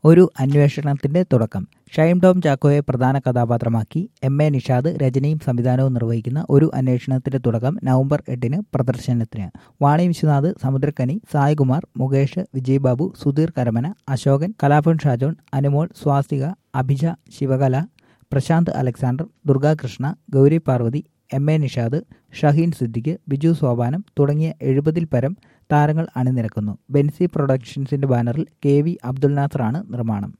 ഒരു അന്വേഷണത്തിന്റെ തുടക്കം ഷൈം ടോം ചാക്കോയെ പ്രധാന കഥാപാത്രമാക്കി എം എ നിഷാദ് രചനയും സംവിധാനവും നിർവഹിക്കുന്ന ഒരു അന്വേഷണത്തിന്റെ തുടക്കം നവംബർ എട്ടിന് പ്രദർശനത്തിന് വാണി വിശ്വനാഥ് സമുദ്രക്കനി സായ്കുമാർ മുകേഷ് വിജയ് ബാബു സുധീർ കരമന അശോകൻ കലാഭൻ ഷാജോൺ അനുമോൾ സ്വാസ്തിക അഭിജ ശിവകല പ്രശാന്ത് അലക്സാണ്ടർ ദുർഗാകൃഷ്ണ ഗൗരി പാർവതി എം എ നിഷാദ് ഷഹീൻ സിദ്ദിഖ് ബിജു സോപാനം തുടങ്ങിയ എഴുപതിൽ പരം താരങ്ങൾ അണിനിരക്കുന്നു ബെൻസി പ്രൊഡക്ഷൻസിന്റെ ബാനറിൽ കെ വി അബ്ദുൽ നാസറാണ് നിർമ്മാണം